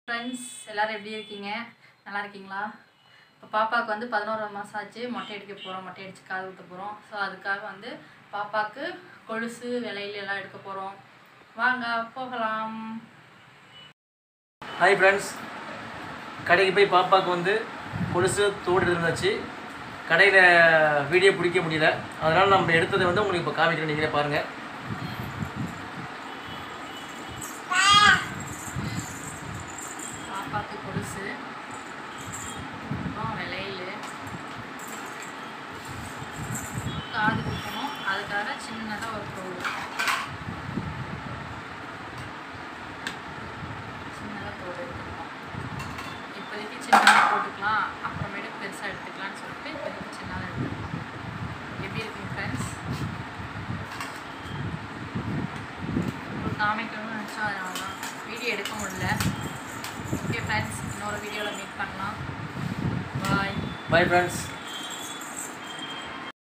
friends எல்லாரும் எப்படி இருக்கீங்க நல்லா இருக்கீங்களா இப்போ பாப்பாவுக்கு வந்து பதினோரு மாதம் ஆச்சு மொட்டை அடிக்க போகிறோம் மொட்டை அடித்து காது ஊற்ற போகிறோம் ஸோ அதுக்காக வந்து பாப்பாவுக்கு கொலுசு விலையில எல்லாம் எடுக்க போகிறோம் வாங்க போகலாம் ஹாய் ஃப்ரெண்ட்ஸ் கடைக்கு போய் பாப்பாவுக்கு வந்து கொலுசு தோடு இருந்தாச்சு கடையில் வீடியோ பிடிக்க முடியல அதனால் நம்ம எடுத்ததை வந்து உங்களுக்கு இப்போ காமிக்கிறேன் நீங்களே பாருங்கள் பாப்பாவுக்கு கொலுசு அப்புறம் விலையில காது குத்தணும் அதுக்காக சின்னதாக ஒரு தோடு சின்னதாக தோடு எடுத்துக்கலாம் இப்போதைக்கு சின்னதாக போட்டுக்கலாம் அப்புறமேட்டு பெருசாக எடுத்துக்கலாம்னு சொல்லிட்டு இப்போதைக்கு சின்னதாக எடுத்துக்கலாம் எப்படி இருக்குங்க ஃப்ரெண்ட்ஸ் உங்களுக்கு காமிக்கணும்னு நினச்சா அதனால தான் வீடியோ எடுக்க முடியல ஓகே ஃப்ரெண்ட்ஸ் இன்னொரு வீடியோவில் மீட் பண்ணலாம் பாய் பாய் ஃப்ரெண்ட்ஸ்